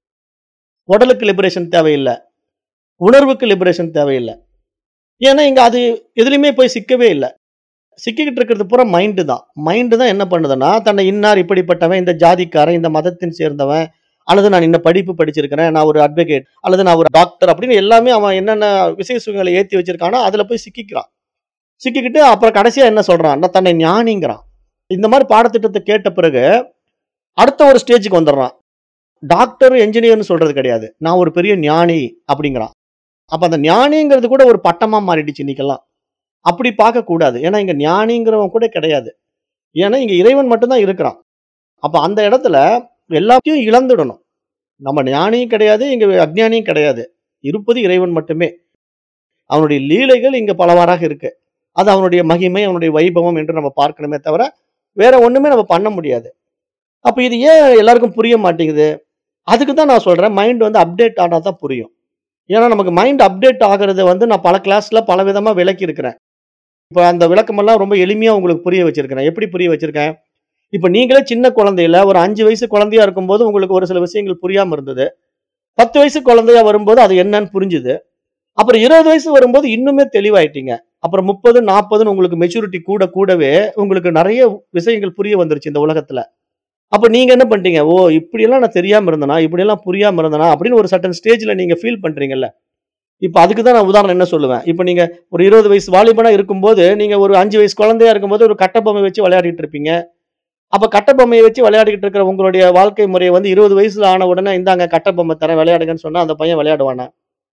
உடலுக்கு லிபரேஷன் தேவையில்லை உணர்வுக்கு லிபரேஷன் தேவையில்லை ஏன்னா இங்க அது எதுலையுமே போய் சிக்கவே இல்லை சிக்கிக்கிட்டு இருக்கிறது பூரா மைண்டு தான் மைண்டு தான் என்ன பண்ணுதுன்னா தன்னை இன்னார் இப்படிப்பட்டவன் இந்த ஜாதிக்காரன் இந்த மதத்தின் சேர்ந்தவன் அல்லது நான் இந்த படிப்பு படிச்சிருக்கிறேன் நான் ஒரு அட்வொகேட் அல்லது நான் ஒரு டாக்டர் அப்படின்னு எல்லாமே அவன் என்னென்ன விசேஷ சூழ்நிலை ஏற்றி வச்சிருக்கானோ அதுல போய் சிக்கிக்கிறான் சிக்கிக்கிட்டு அப்புறம் கடைசியா என்ன சொல்றான் நான் தன்னை ஞானிங்கிறான் இந்த மாதிரி பாடத்திட்டத்தை கேட்ட பிறகு அடுத்த ஒரு ஸ்டேஜுக்கு வந்துடுறான் டாக்டர் என்ஜினியர்னு சொல்றது கிடையாது நான் ஒரு பெரிய ஞானி அப்படிங்கிறான் அப்ப அந்த ஞானிங்கிறது கூட ஒரு பட்டமா மாறிடுச்சு இன்னைக்கெல்லாம் அப்படி பார்க்க கூடாது ஏன்னா இங்க ஞானிங்கிறவன் கூட கிடையாது ஏன்னா இங்க இறைவன் மட்டும்தான் இருக்கிறான் அப்ப அந்த இடத்துல எல்லாத்தையும் இழந்துடணும் நம்ம ஞானியும் கிடையாது இங்க அஜ்ஞானியும் கிடையாது இருப்பது இறைவன் மட்டுமே அவனுடைய லீலைகள் இங்க பலவாறாக இருக்கு அது அவனுடைய மகிமை அவனுடைய வைபவம் என்று நம்ம பார்க்கணுமே தவிர வேற ஒண்ணுமே நம்ம பண்ண முடியாது அப்ப இது ஏன் எல்லாருக்கும் புரிய மாட்டேங்குது அதுக்கு தான் நான் சொல்றேன் மைண்ட் வந்து அப்டேட் ஆனா தான் புரியும் ஏன்னா நமக்கு மைண்ட் அப்டேட் ஆகுறது வந்து நான் பல கிளாஸ்ல பல விதமா விளக்கி இருக்கிறேன் இப்போ அந்த விளக்கமெல்லாம் ரொம்ப எளிமையா உங்களுக்கு புரிய வச்சிருக்கிறேன் எப்படி புரிய வச்சிருக்கேன் இப்போ நீங்களே சின்ன குழந்தையில ஒரு அஞ்சு வயசு குழந்தையா இருக்கும்போது உங்களுக்கு ஒரு சில விஷயங்கள் புரியாம இருந்தது பத்து வயசு குழந்தையா வரும்போது அது என்னன்னு புரிஞ்சுது அப்புறம் இருபது வயசு வரும்போது இன்னுமே தெளிவாயிட்டீங்க அப்புறம் முப்பது நாற்பதுன்னு உங்களுக்கு மெச்சூரிட்டி கூட கூடவே உங்களுக்கு நிறைய விஷயங்கள் புரிய வந்துருச்சு இந்த உலகத்துல அப்ப நீங்க என்ன பண்ணிட்டீங்க ஓ இப்படியெல்லாம் நான் தெரியாம இருந்தனா இப்படியெல்லாம் புரியாம இருந்தனா அப்படின்னு ஒரு சட்டன் ஸ்டேஜ்ல நீங்க ஃபீல் பண்றீங்கல்ல இப்ப அதுக்கு தான் நான் உதாரணம் என்ன சொல்லுவேன் இப்ப நீங்க ஒரு இருபது வயசு வாலிபனா இருக்கும்போது நீங்க ஒரு அஞ்சு வயசு குழந்தையா இருக்கும்போது ஒரு கட்டபொம்மை வச்சு விளையாடிட்டு இருப்பீங்க அப்ப கட்டபொம்மையை வச்சு விளையாடிக்கிட்டு இருக்கிற உங்களுடைய வாழ்க்கை முறையை வந்து 20 வயசுல ஆன உடனே இந்தாங்க கட்டபொம்மை தரேன் விளையாடுங்கன்னு சொன்னா அந்த பையன் விளையாடுவானா?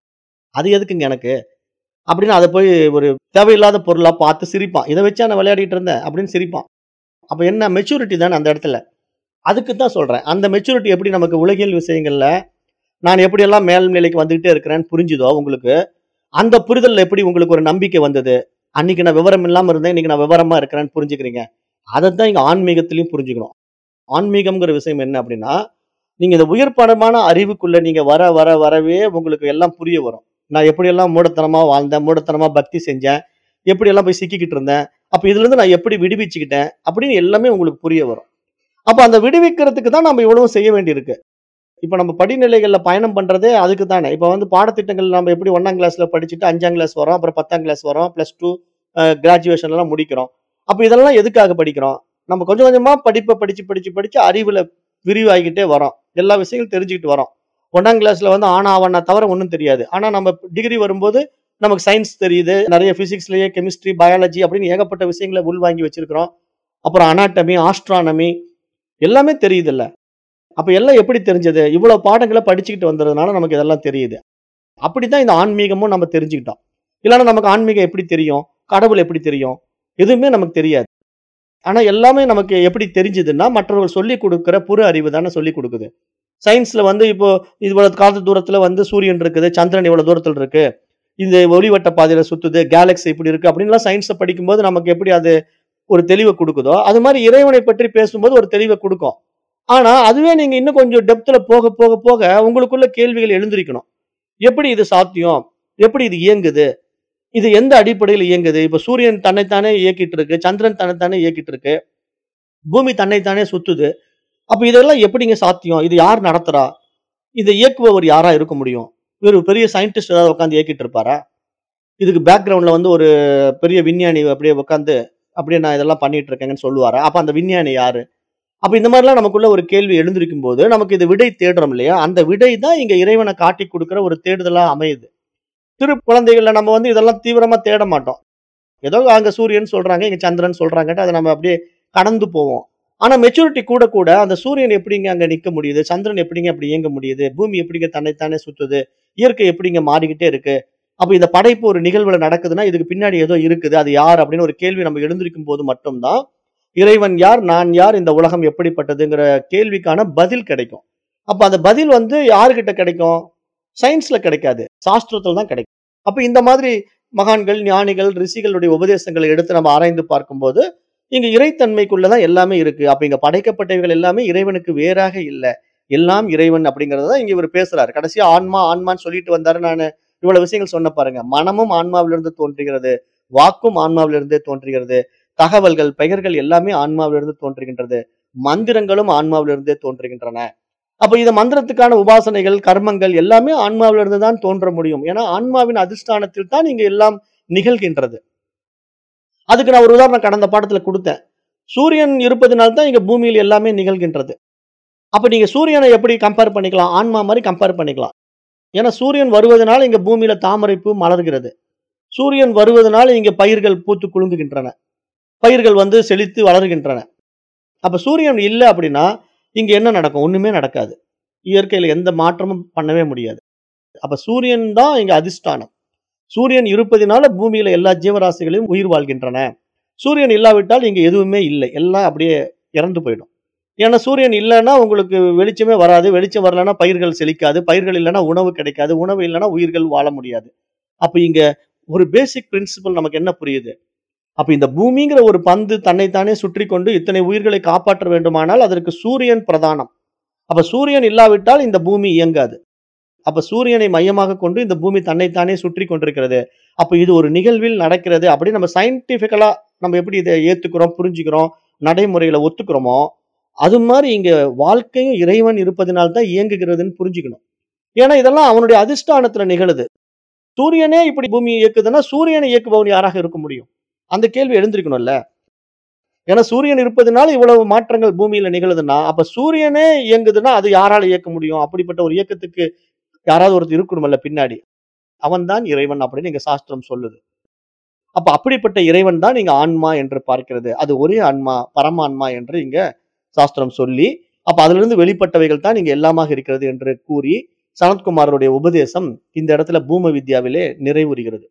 அது எதுக்குங்க எனக்கு? அப்படின்னு அத போய் ஒரு தேவையில்லாத பொருளா பார்த்து சிரிப்பான். இத வச்சா நான் விளையாடிட்டு இருந்தேன் அப்படின்னு சிரிப்பான். அப்ப என்ன மெச்சூரிட்டி தானே அந்த இடத்துல. அதுக்கு தான் சொல்றேன். அந்த மெச்சூரிட்டி எப்படி நமக்கு உலகியல் விஷயங்கள்ல நான் எப்படியெல்லாம் மேல் நிலைக்கு வந்துகிட்டே இருக்கிறேன்னு புரிஞ்சுதோ உங்களுக்கு, அந்த புரிதல்ல எப்படி உங்களுக்கு ஒரு நம்பிக்கை வந்தது? அன்னைக்கு நான் விவரம் இல்லாம இருந்தேன். இன்னைக்கு நான் விவரமா இருக்கிறேன்னு புரிஞ்சுக்கிறீங்க. அதத்தான் இங்க ஆன்மீகத்திலயும் புரிஞ்சுக்கணும். ஆன்மீகம்ங்கிற விஷயம் என்ன அப்படின்னா, நீங்க இந்த உயர்படமான அறிவுக்குள்ள நீங்க வர வர வரவே உங்களுக்கு எல்லாம் புரிய வரும். நான் எப்படியெல்லாம் மூடத்தனமா வாழ்ந்தேன், மூடத்தனமா பக்தி செஞ்சேன், எப்படியெல்லாம் போய் சிக்கிக்கிட்டு இருந்தேன். அப்ப இதிலிருந்து நான் எப்படி விடுவிச்சுக்கிட்டேன் அப்படின்னு எல்லாமே உங்களுக்கு புரிய வரும். அப்ப அந்த விடுவிக்கிறதுக்கு தான் நம்ம இவ்வளவும் செய்ய வேண்டியிருக்கு. இப்ப நம்ம படிநிலைகள்ல பயணம் பண்றதே அதுக்கு தானே. இப்ப வந்து பாடத்திட்டங்கள் நம்ம எப்படி 1ஆம் கிளாஸ்ல படிச்சுட்டு 5ஆம் கிளாஸ் வரோம். அப்புறம் 10ஆம் கிளாஸ் வரோம். பிளஸ் 2 அ கிராஜுவேஷன் எல்லாம் முடிக்கிறோம். அப்ப இதெல்லாம் எதுக்காக படிக்கிறோம்? நம்ம கொஞ்சம் கொஞ்சமா படிப்ப படிச்சு படிச்சு படிச்சு அறிவுல விரிவாகிக்கிட்டே வரோம். எல்லா விஷயங்களும் தெரிஞ்சுக்கிட்டு வரோம். 1ஆம் கிளாஸ்ல வந்து ஆனா, ஆவன்னா தவிர ஒண்ணும் தெரியாது. ஆனா நம்ம டிகிரி வரும்போது நமக்கு சயின்ஸ் தெரியுது. நெறைய பிசிக்ஸ்லயே கெமிஸ்ட்ரி, பயாலஜி அப்படின்னு ஏகப்பட்ட விஷயங்கள உள்வாங்கி வச்சிருக்கிறோம். அப்புறம் அனாட்டமி, ஆஸ்ட்ரானமி எல்லாமே தெரியுதுல்ல. அப்ப எல்லாம் எப்படி தெரிஞ்சது? இவ்வளவு பாடங்கள படிச்சுக்கிட்டு வந்ததுனால நமக்கு இதெல்லாம் தெரியுது. அப்படித்தான் இந்த ஆன்மீகமும் நம்ம தெரிஞ்சுக்கிட்டோம். இல்லன்னா நமக்கு ஆன்மீகம் எப்படி தெரியும்? கடவுள் எப்படி தெரியும்? எதுவுமே நமக்கு தெரியாது. ஆனா எல்லாமே நமக்கு எப்படி தெரிஞ்சதுன்னா, மற்றவர்கள் சொல்லிக் குடுக்கிற புற அறிவு தானே சொல்லிக் குடுக்குது. சயின்ஸ்ல வந்து இப்போ இவ்வளவு காத தூரத்துல வந்து சூரியன் இருக்குது, சந்திரன் இவ்வளவு தூரத்துல இருக்கு. இது ஒளிவட்ட பாதையில சுத்துது, கேலக்ஸி இப்படி இருக்கு அப்படின்லாம் சயின்ஸ படிக்கும்போது நமக்கு எப்படி அது ஒரு தெளிவ குடுக்குதோ, அது மாரி இறைவனை பற்றி பேசும்போது ஒரு தெளிவ குடுக்கும். ஆனா, அதுவே நீங்க இன்னும் கொஞ்சம் டெப்த்ல போக போக போக உங்களுக்குள்ள கேள்விகள் எழுந்திரிக்கணும். எப்படி இது சாத்தியம்? எப்படி இது இயங்குது? இது எந்த அடிப்படையில் இயங்குது? இப்ப சூரியன் தன்னைத்தானே இயக்கிட்டு இருக்கு. சந்திரன் தன்னைத்தானே இயக்கிட்டு இருக்கு. பூமி தன்னைத்தானே சுத்துது. அப்ப இதெல்லாம் எப்படிங்க சாத்தியம்? இது யார் நடத்துறா? இத இயக்குபவர் யாரா இருக்க முடியும்? ஒரு பெரிய சயின்டிஸ்ட் ஏதாவது உட்கார்ந்து இயக்கிட்டு இருப்பாரா? இதுக்கு பேக்கிரவுண்ட்ல வந்து ஒரு பெரிய விஞ்ஞானி அப்படியே உட்கார்ந்து, அப்படியே நான் இதெல்லாம் பண்ணிட்டு இருக்கேங்கன்னு சொல்லுவாரா? அப்ப அந்த விஞ்ஞானி யாரு? அப்ப இந்த மாரிலாம் நமக்குள்ள ஒரு கேள்வி எழுந்திருக்கும்போது, நமக்கு இது விடை தேடுறோம் இல்லையா? அந்த விடை தான் இங்க இறைவன காட்டிக் குடுக்கிற ஒரு தேடுதலா அமையுது. சிறு குழந்தைகள்ல நம்ம வந்து இதெல்லாம் தீவிரமா தேட மாட்டோம். ஏதோ அங்க சூரியன் சொல்றாங்க, இங்க சந்திரன் சொல்றாங்கன்ட்டு அத நம்ம அப்படியே கடந்து போவோம். ஆனா மெச்சூரிட்டி கூட கூட அந்த சூரியன் எப்படிங்க அங்க நிக்க முடியுது? சந்திரன் எப்படிங்க அப்படி இயங்க முடியுது? பூமி எப்படிங்க தன்னைத்தானே சுத்துது? இயற்கை எப்படிங்க மாறிக்கிட்டே இருக்கு? அப்ப இந்த படைப்பு ஒரு நிகழ்வுல நடக்குதுன்னா, இதுக்கு பின்னாடி ஏதோ இருக்குது. அது யார்? அப்படின்னு ஒரு கேள்வி நம்ம எழுந்திருக்கும்போது மட்டும் தான், இறைவன் யார்? நான் யார்? இந்த உலகம் எப்படிப்பட்டதுங்கிற கேள்விக்கான பதில் கிடைக்கும். அப்ப அந்த பதில் வந்து யார்கிட்ட கிடைக்கும்? சயின்ஸ்ல கிடைக்காது. சாஸ்திரத்துல தான் கிடைக்கும். அப்ப இந்த மாதிரி மகான்கள், ஞானிகள், ரிஷிகளுடைய உபதேசங்களை எடுத்து நம்ம ஆராய்ந்து பார்க்கும்போது, இங்க இறைத்தன்மைக்குள்ள தான் எல்லாமே இருக்கு. அப்ப இங்க படைக்கப்பட்டவைகள் எல்லாமே இறைவனுக்கு வேறாக இல்ல. எல்லாம் இறைவன் அப்படிங்கிறத தான் இங்க இவரு பேசுறாரு. கடைசியா ஆன்மா, ஆன்மான்னு சொல்லிட்டு வந்தாரு. நானு இவ்வளவு விஷயங்கள் சொன்னேன் பாருங்க. மனமும் ஆன்மாவிலிருந்து தோன்றுகிறது. வாக்கும் ஆன்மாவிலிருந்தே தோன்றுகிறது. தகவல்கள், பெயர்கள் எல்லாமே ஆன்மாவிலிருந்து தோன்றுகின்றது. மந்திரங்களும் ஆன்மாவிலிருந்தே தோன்றுகின்றன. அப்ப இந்த மந்திரத்துக்கான உபாசனைகள், கர்மங்கள் எல்லாமே ஆன்மாவிலிருந்து தான் தோன்ற முடியும். ஏன்னா, ஆன்மாவின் அதிஷ்டானத்தில் தான் இங்க எல்லாம் நிகழ்கின்றது. அதுக்கு நான் ஒரு உதாரணம் கடந்த பாடத்துல குடுத்தேன். சூரியன் இருப்பதினால் தான் இங்க பூமியில் எல்லாமே நிகழ்கின்றது. அப்ப நீங்க சூரியனை எப்படி கம்பேர் பண்ணிக்கலாம்? ஆன்மா மாரி கம்பேர் பண்ணிக்கலாம். ஏன்னா, சூரியன் வருவதனால இங்க பூமியில தாமரைப்பூ மலர்கிறது. சூரியன் வருவதனால இங்க பயிர்கள் பூத்து குலுங்குகின்றன. பயிர்கள் வந்து செழித்து வளர்கின்றன. அப்ப சூரியன் இல்ல அப்படின்னா, இங்க என்ன நடக்கும்? ஒண்ணுமே நடக்காது. இயற்கையில எந்த மாற்றமும் பண்ணவே முடியாது. அப்ப சூரியன் தான் இங்க அதிஷ்டானம். சூரியன் இருப்பதினால பூமியில எல்லா ஜீவராசிகளையும் உயிர் வாழ்கின்றன. சூரியன் இல்லாவிட்டால் இங்க எதுவுமே இல்லை. எல்லாம் அப்படியே இறந்து போயிடும். ஏன்னா, சூரியன் இல்லன்னா உங்களுக்கு வெளிச்சமே வராது. வெளிச்சம் வரலன்னா பயிர்கள் செழிக்காது. பயிர்கள் இல்லன்னா உணவு கிடைக்காது. உணவு இல்லன்னா உயிர்கள் வாழ முடியாது. அப்ப இங்க ஒரு பேசிக் பிரின்சிபிள் நமக்கு என்ன புரியுது? அப்ப இந்த பூமிங்கிற ஒரு பந்து தன்னைத்தானே சுற்றிக் கொண்டு இத்தனை உயிர்களை காப்பாற்ற வேண்டுமானால் அதற்கு சூரியன் பிரதானம். அப்ப சூரியன் இல்லாவிட்டால் இந்த பூமி இயங்காது. அப்ப சூரியனை மையமாக கொண்டு இந்த பூமி தன்னைத்தானே சுற்றிக் கொண்டிருக்கிறது. அப்ப இது ஒரு நிகழ்வில் நடக்கிறது அப்படின்னு நம்ம சயின்டிபிக்கலா நம்ம எப்படி இத ஏத்துக்கிறோம், புரிஞ்சுக்கிறோம், நடைமுறையில ஒத்துக்கிறோமோ, அது மாரி இங்க வாழ்க்கையும் இறைவன் இருப்பதினால் தான் இயங்குகிறதுன்னு புரிஞ்சுக்கணும். ஏன்னா, இதெல்லாம் அவனுடைய அதிஷ்டானத்துல நிகழுது. சூரியனே இப்படி பூமியை இயக்குதுன்னா, சூரியனை இயக்குபவன் யாராக இருக்க முடியும்? அந்த கேள்வி எழுந்திருக்கணும்ல. ஏன்னா, சூரியன் இருப்பதினால இவ்வளவு மாற்றங்கள் பூமியில நிகழுதுன்னா, அப்ப சூரியனே இயங்குதுன்னா, அது யாரால இயக்க முடியும்? அப்படிப்பட்ட ஒரு இயக்கத்துக்கு யாராவது ஒருத்தர் இருக்கணும்ல பின்னாடி. அவன் தான் இறைவன் அப்படின்னு இங்க சாஸ்திரம் சொல்லுது. அப்ப அப்படிப்பட்ட இறைவன் தான் இங்க ஆன்மா என்று பார்க்கிறது. அது ஒரே ஆன்மா, பரமான்மா என்று இங்க சாஸ்திரம் சொல்லி அப்ப அதிலிருந்து வெளிப்பட்டவைகள் தான் இங்க எல்லாமாக இருக்கிறது என்று கூறி சனத்குமாரருடைய உபதேசம் இந்த இடத்துல பூம வித்யாவிலே நிறைவுறுகிறது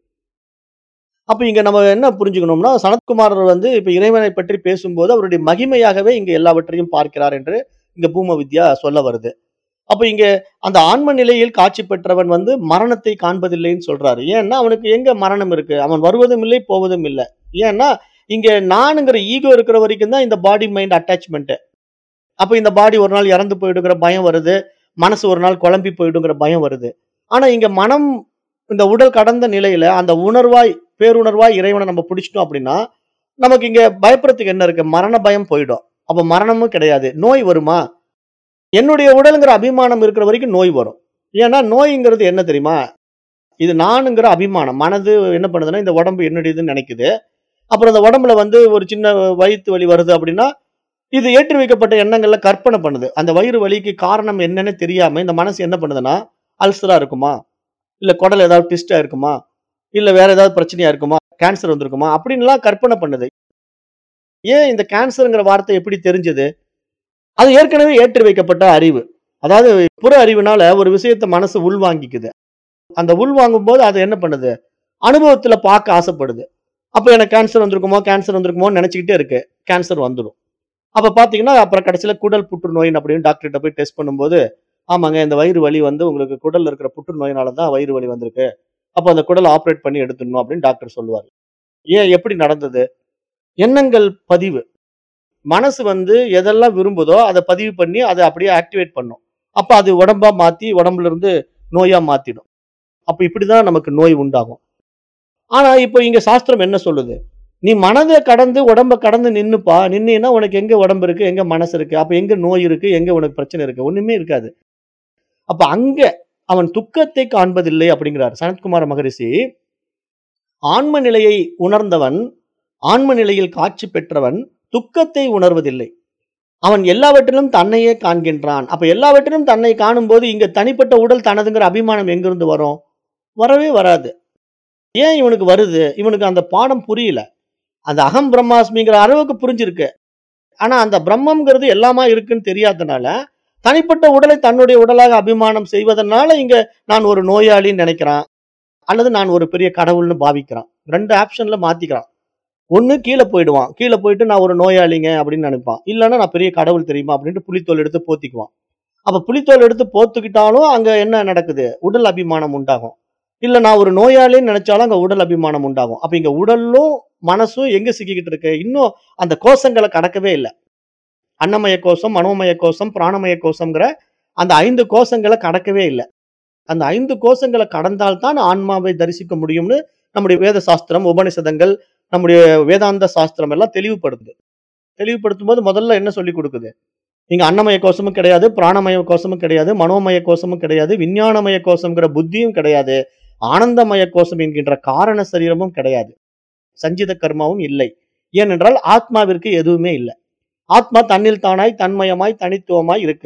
அப்ப இங்க நம்ம என்ன புரிஞ்சுக்கணும்னா சனத்குமாரர் வந்து இப்ப இறைவனை பற்றி பேசும்போது அவருடைய மகிமையாகவே இங்க எல்லாவற்றையும் பார்க்கிறார் என்று இங்க பூம வித்யா சொல்ல வருது அப்ப இங்க அந்த ஆன்ம நிலையில் காட்சி பெற்றவன் வந்து மரணத்தை காண்பதில்லைன்னு சொல்றாரு ஏன்னா அவனுக்கு எங்க மரணம் இருக்கு அவன் வருவதும் இல்லை போவதும் இல்லை ஏன்னா இங்க நானுங்கிற ஈகோ இருக்கிற வரைக்கும் தான் இந்த பாடி மைண்ட் அட்டாச்மெண்ட் அப்ப இந்த பாடி ஒரு நாள் இறந்து போயிடுங்கிற பயம் வருது மனசு ஒரு நாள் குழம்பி போயிடுங்கிற பயம் வருது ஆனா இங்க மனம் இந்த உடல் கடந்த நிலையில அந்த உணர்வாய் பேருணர்வாய் இறைவனை நம்ம பிடிச்சிட்டோம் அப்படின்னா நமக்கு இங்க பயப்படுறதுக்கு என்ன இருக்கு மரண பயம் போயிடும் அப்ப மரணமும் கிடையாது நோய் வருமா என்னுடைய உடலுங்கிற அபிமானம் இருக்கிற வரைக்கும் நோய் வரும் ஏன்னா நோய்ங்கிறது என்ன தெரியுமா இது நானுங்கிற அபிமானம் மனது என்ன பண்ணுதுன்னா இந்த உடம்பு என்னுடையதுன்னு நினைக்குது அப்புறம் அந்த உடம்புல வந்து ஒரு சின்ன வயிற்று வலி வருது அப்படின்னா இது ஏற்றி வைக்கப்பட்ட எண்ணங்கள்ல கற்பனை பண்ணுது அந்த வயிறு வலிக்கு காரணம் என்னன்னு தெரியாம இந்த மனசு என்ன பண்ணுதுன்னா அல்சரா இருக்குமா இல்ல குடல் ஏதாவது ட்விஸ்டா இருக்குமா இல்ல வேற ஏதாவது பிரச்சனையா இருக்குமா கேன்சர் வந்திருக்குமா அப்படின்லாம் கற்பனை பண்ணுது ஏன் இந்த கேன்சருங்கிற வார்த்தை எப்படி தெரிஞ்சது அது ஏற்கனவே ஏற்றி வைக்கப்பட்ட அறிவு அதாவது புற அறிவுனால ஒரு விஷயத்தை மனசு உள்வாங்கிக்குது அந்த உள்வாங்கும் போது அது என்ன பண்ணுது அனுபவத்துல பார்க்க ஆசைப்படுது அப்ப எனக்கு கேன்சர் வந்திருக்குமோ கேன்சர் வந்திருக்குமோ நினைச்சுக்கிட்டே இருக்கு கேன்சர் வந்துடும் அப்ப பாத்தீங்கன்னா அப்புறம் கடைசியில குடல் புற்றுநோயின் அப்படின்னு டாக்டர்கிட்ட போய் டெஸ்ட் பண்ணும்போது ஆமாங்க இந்த வயிறு வலி வந்து உங்களுக்கு குடல்ல இருக்கிற புற்றுநோயினால தான் வயிறு வலி வந்திருக்கு அப்போ அந்த குடல் ஆப்ரேட் பண்ணி எடுத்துடணும் அப்படின்னு டாக்டர் சொல்லுவார் ஏன் எப்படி நடந்தது எண்ணங்கள் பதிவு மனசு வந்து எதெல்லாம் விரும்புதோ அதை பதிவு பண்ணி அதை அப்படியே ஆக்டிவேட் பண்ணும் அப்ப அது உடம்பா மாத்தி உடம்புல இருந்து நோயா மாத்திடும் அப்ப இப்படிதான் நமக்கு நோய் உண்டாகும் ஆனா இப்போ இங்க சாஸ்திரம் என்ன சொல்லுது நீ மனதை கடந்து உடம்ப கடந்து நின்னுப்பா நின்னா உனக்கு எங்க உடம்பு இருக்கு எங்க மனசு இருக்கு அப்ப எங்க நோய் இருக்கு எங்க உனக்கு பிரச்சனை இருக்கு ஒண்ணுமே இருக்காது அப்ப அங்க அவன் துக்கத்தை காண்பதில்லை அப்படிங்கிறார் சனத்குமார மகரிஷி ஆன்ம நிலையை உணர்ந்தவன் ஆன்ம நிலையில் காட்சி பெற்றவன் துக்கத்தை உணர்வதில்லை அவன் எல்லாவற்றிலும் தன்னையே காண்கின்றான் அப்ப எல்லாவற்றிலும் தன்னை காணும்போது இங்க தனிப்பட்ட உடல் தனதுங்கிற அபிமானம் எங்கிருந்து வரும் வரவே வராது ஏன் இவனுக்கு வருது இவனுக்கு அந்த பாடம் புரியல அந்த அகம் பிரம்மாஸ்மிங்கிற அளவுக்கு புரிஞ்சிருக்கு ஆனா அந்த பிரம்மம்ங்கிறது எல்லாமா இருக்குன்னு தெரியாதனால தனிப்பட்ட உடலை தன்னுடைய உடலாக அபிமானம் செய்வதனால இங்க நான் ஒரு நோயாளின்னு நினைக்கிறான் அல்லது நான் ஒரு பெரிய கடவுள்னு பாவிக்கிறான் ரெண்டு ஆப்ஷன்ல மாத்திக்கிறான் ஒண்ணு கீழே போயிடுவான் கீழே போயிட்டு நான் ஒரு நோயாளிங்க அப்படின்னு நினைப்பான் இல்லைன்னா நான் பெரிய கடவுள் தெரியுமா அப்படின்ட்டு புலித்தோல் எடுத்து போத்திக்குவான் அப்ப புலித்தோல் எடுத்து போத்துக்கிட்டாலும் அங்க என்ன நடக்குது உடல் அபிமானம் உண்டாகும் இல்ல நான் ஒரு நோயாளின்னு நினைச்சாலும் அங்க உடல் அபிமானம் உண்டாகும் அப்ப இங்க உடலும் மனசும் எங்க சிக்கிக்கிட்டு இருக்கு இன்னும் அந்த கோஷங்களை கடக்கவே இல்லை அன்னமய கோஷம் மனோமய கோஷம் பிராணமய கோஷம்ங்கிற அந்த ஐந்து கோஷங்களை கடக்கவே இல்லை அந்த ஐந்து கோஷங்களை கடந்தால்தான் ஆன்மாவை தரிசிக்க முடியும்னு நம்முடைய வேத சாஸ்திரம் உபனிஷதங்கள் நம்முடைய வேதாந்த சாஸ்திரம் எல்லாம் தெளிவுபடுத்துது தெளிவுபடுத்தும் போது முதல்ல என்ன சொல்லி கொடுக்குது இங்க அன்னமய கோஷமும் கிடையாது பிராணமய கோஷமும் கிடையாது மனோமய கோஷமும் கிடையாது விஞ்ஞானமய கோஷம்ங்கிற புத்தியும் கிடையாது ஆனந்தமய கோஷம் என்கின்ற காரண சரீரமும் கிடையாது சஞ்சித கர்மாவும் இல்லை ஏனென்றால் ஆத்மாவிற்கு எதுவுமே இல்லை ஆத்மா தன்னில் தானாய் தன்மயமாய் தனித்துவமாய் இருக்கு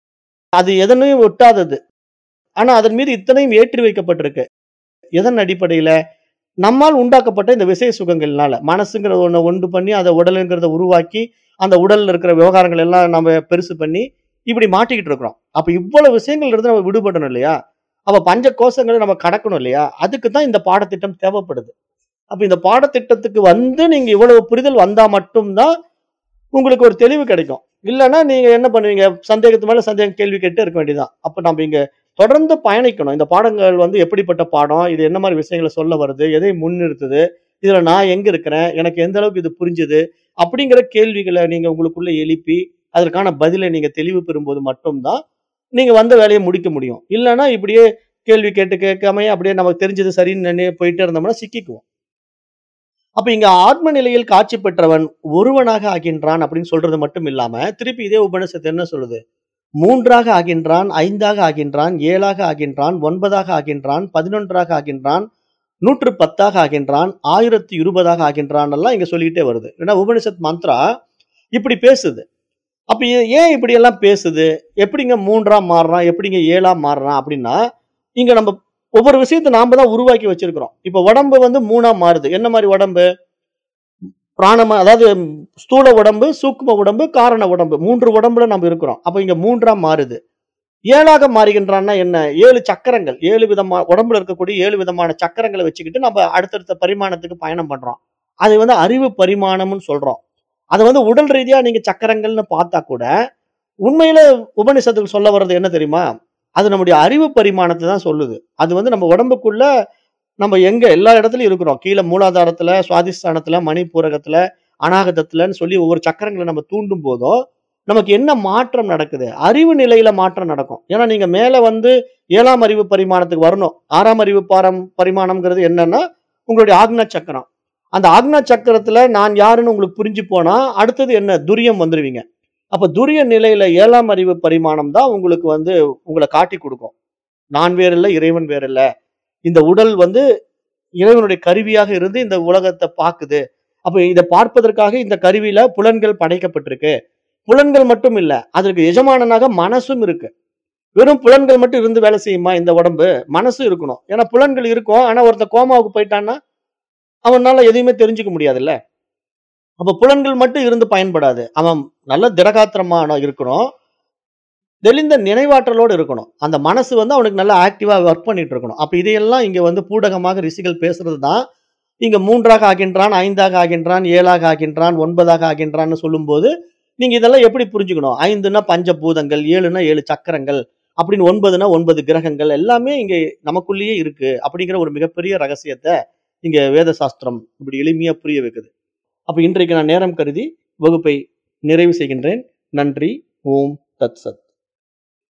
அது எதனையும் ஒட்டாதது ஆனா அதன் மீது இத்தனையும் ஏற்றி வைக்கப்பட்டிருக்கு எதன் அடிப்படையில நம்மால் உண்டாக்கப்பட்ட இந்த விசய சுகங்கள்னால மனசுங்கிற ஒண்ணு ஒன்று பண்ணி அதை உடலுங்கிறத உருவாக்கி அந்த உடல்ல இருக்கிற விவகாரங்கள் எல்லாம் நம்ம பெருசு பண்ணி இப்படி மாட்டிக்கிட்டு இருக்கிறோம் அப்ப இவ்வளவு விஷயங்கள் இருந்து நம்ம விடுபடணும் இல்லையா அப்ப பஞ்ச கோஷங்களை நம்ம கடக்கணும் இல்லையா அதுக்கு தான் இந்த பாடத்திட்டம் தேவைப்படுது அப்ப இந்த பாடத்திட்டத்துக்கு வந்து நீங்க இவ்வளவு புரிதல் வந்தா மட்டும்தான் உங்களுக்கு ஒரு தெளிவு கிடைக்கும் இல்லைன்னா நீங்க என்ன பண்ணுவீங்க சந்தேகத்து மேல சந்தேகம் கேள்வி கேட்டு இருக்க வேண்டியதுதான் அப்ப நம்ம இங்க தொடர்ந்து பயணிக்கணும் இந்த பாடங்கள் வந்து எப்படிப்பட்ட பாடம் இது என்ன மாதிரி விஷயங்களை சொல்ல வருது எதை முன்னிறுத்துது இதுல நான் எங்க இருக்கிறேன் எனக்கு எந்த அளவுக்கு இது புரிஞ்சுது அப்படிங்கிற கேள்விகளை நீங்க உங்களுக்குள்ள எழுப்பி அதற்கான பதிலை நீங்க தெளிவு பெறும்போது மட்டும்தான் நீங்க வந்த வேலையை முடிக்க முடியும் இல்லைன்னா இப்படியே கேள்வி கேட்டு கேட்காம அப்படியே நமக்கு தெரிஞ்சது சரின்னு நினை போயிட்டே இருந்தோம்னா சிக்கிக்குவோம் அப்ப இங்க ஆத்ம நிலையில் காட்சி பெற்றவன் ஒருவனாக ஆகின்றான் அப்படின்னு சொல்றது மட்டும் இல்லாம திருப்பி இதே உபநிஷத்து என்ன சொல்லுது மூன்றாக ஆகின்றான் ஐந்தாக ஆகின்றான் ஏழாக ஆகின்றான் ஒன்பதாக ஆகின்றான் பதினொன்றாக ஆகின்றான் நூற்று பத்தாக ஆகின்றான் ஆயிரத்தி இருபதாக ஆகின்றான் எல்லாம் இங்க சொல்லிக்கிட்டே வருது ஏன்னா உபனிஷத் மந்த்ரா இப்படி பேசுது அப்ப ஏ- ஏன் இப்படி எல்லாம் பேசுது எப்படிங்க மூன்றா மாறுறான் எப்படிங்க ஏழா மாறுறான் அப்படின்னா இங்க நம்ம ஒவ்வொரு விஷயத்தை நாம தான் உருவாக்கி வச்சிருக்கிறோம் இப்ப உடம்பு வந்து மூணா மாறுது என்ன மாதிரி உடம்பு பிராணம அதாவது ஸ்தூல உடம்பு சூக்ம உடம்பு காரண உடம்பு மூன்று உடம்புல நம்ம இருக்கிறோம் அப்ப இங்க மூன்றா மாறுது ஏழாக மாறுகின்றான்னா என்ன ஏழு சக்கரங்கள் ஏழு விதமா உடம்புல இருக்கக்கூடிய ஏழு விதமான சக்கரங்களை வச்சுக்கிட்டு நம்ம அடுத்தடுத்த பரிமாணத்துக்கு பயணம் பண்றோம் அது வந்து அறிவு பரிமாணம்னு சொல்றோம் அது வந்து உடல் ரீதியா நீங்க சக்கரங்கள்னு பார்த்தா கூட உண்மையில உபனிஷத்துக்கு சொல்ல வர்றது என்ன தெரியுமா அது நம்முடைய அறிவு பரிமாணத்தை தான் சொல்லுது அது வந்து நம்ம உடம்புக்குள்ள நம்ம எங்க எல்லா இடத்துலயும் இருக்கிறோம் கீழே மூலாதாரத்துல சுவாதிஷ்டானத்துல மணிப்பூரகத்துல அநாகதத்துலன்னு சொல்லி ஒவ்வொரு சக்கரங்களை நம்ம தூண்டும் போதும் நமக்கு என்ன மாற்றம் நடக்குது அறிவு நிலையில மாற்றம் நடக்கும் ஏன்னா நீங்க மேல வந்து ஏழாம் அறிவு பரிமாணத்துக்கு வரணும் ஆறாம் அறிவு பாரம் பரிமாணம்ங்கிறது என்னன்னா உங்களுடைய ஆக்னா சக்கரம் அந்த ஆக்னா சக்கரத்துல நான் யாருன்னு உங்களுக்கு புரிஞ்சு போனா அடுத்தது என்ன துரியம் வந்துருவீங்க அப்ப துரிய நிலையில ஏழாம் அறிவு பரிமாணம் தான் உங்களுக்கு வந்து உங்களை காட்டி கொடுக்கும் நான் வேறு இல்லை இறைவன் வேறு இல்லை இந்த உடல் வந்து இறைவனுடைய கருவியாக இருந்து இந்த உலகத்தை பார்க்குது அப்ப இதை பார்ப்பதற்காக இந்த கருவியில புலன்கள் படைக்கப்பட்டிருக்கு புலன்கள் மட்டும் இல்ல அதற்கு எஜமானனாக மனசும் இருக்கு வெறும் புலன்கள் மட்டும் இருந்து வேலை செய்யுமா இந்த உடம்பு மனசு இருக்கணும் ஏன்னா புலன்கள் இருக்கும் ஆனா ஒருத்தன் கோமாவுக்கு போயிட்டான்னா அவனால எதையுமே தெரிஞ்சுக்க முடியாதுல்ல அப்ப புலன்கள் மட்டும் இருந்து பயன்படாது அவன் நல்ல திடகாத்திரமான இருக்கணும் தெளிந்த நினைவாற்றலோடு இருக்கணும் அந்த மனசு வந்து அவனுக்கு நல்லா ஆக்டிவா ஒர்க் பண்ணிட்டு இருக்கணும் அப்ப இதையெல்லாம் இங்க வந்து பூடகமாக ரிஷிகள் பேசுறது தான் இங்க மூன்றாக ஆகின்றான் ஐந்தாக ஆகின்றான் ஏழாக ஆகின்றான் ஒன்பதாக ஆகின்றான்னு சொல்லும்போது நீங்க இதெல்லாம் எப்படி புரிஞ்சுக்கணும் ஐந்துன்னா பஞ்சபூதங்கள் ஏழுனா ஏழு சக்கரங்கள் அப்படின்னு ஒன்பதுனா ஒன்பது கிரகங்கள் எல்லாமே இங்க நமக்குள்ளேயே இருக்கு அப்படிங்கிற ஒரு மிகப்பெரிய ரகசியத்தை இங்க வேத சாஸ்திரம் இப்படி எளிமையா புரிய வைக்குது அப்ப இன்றைக்கு நான் நேரம் கருதி வகுப்பை நிறைவு செய்கின்றேன் நன்றி ஓம் தத் சத்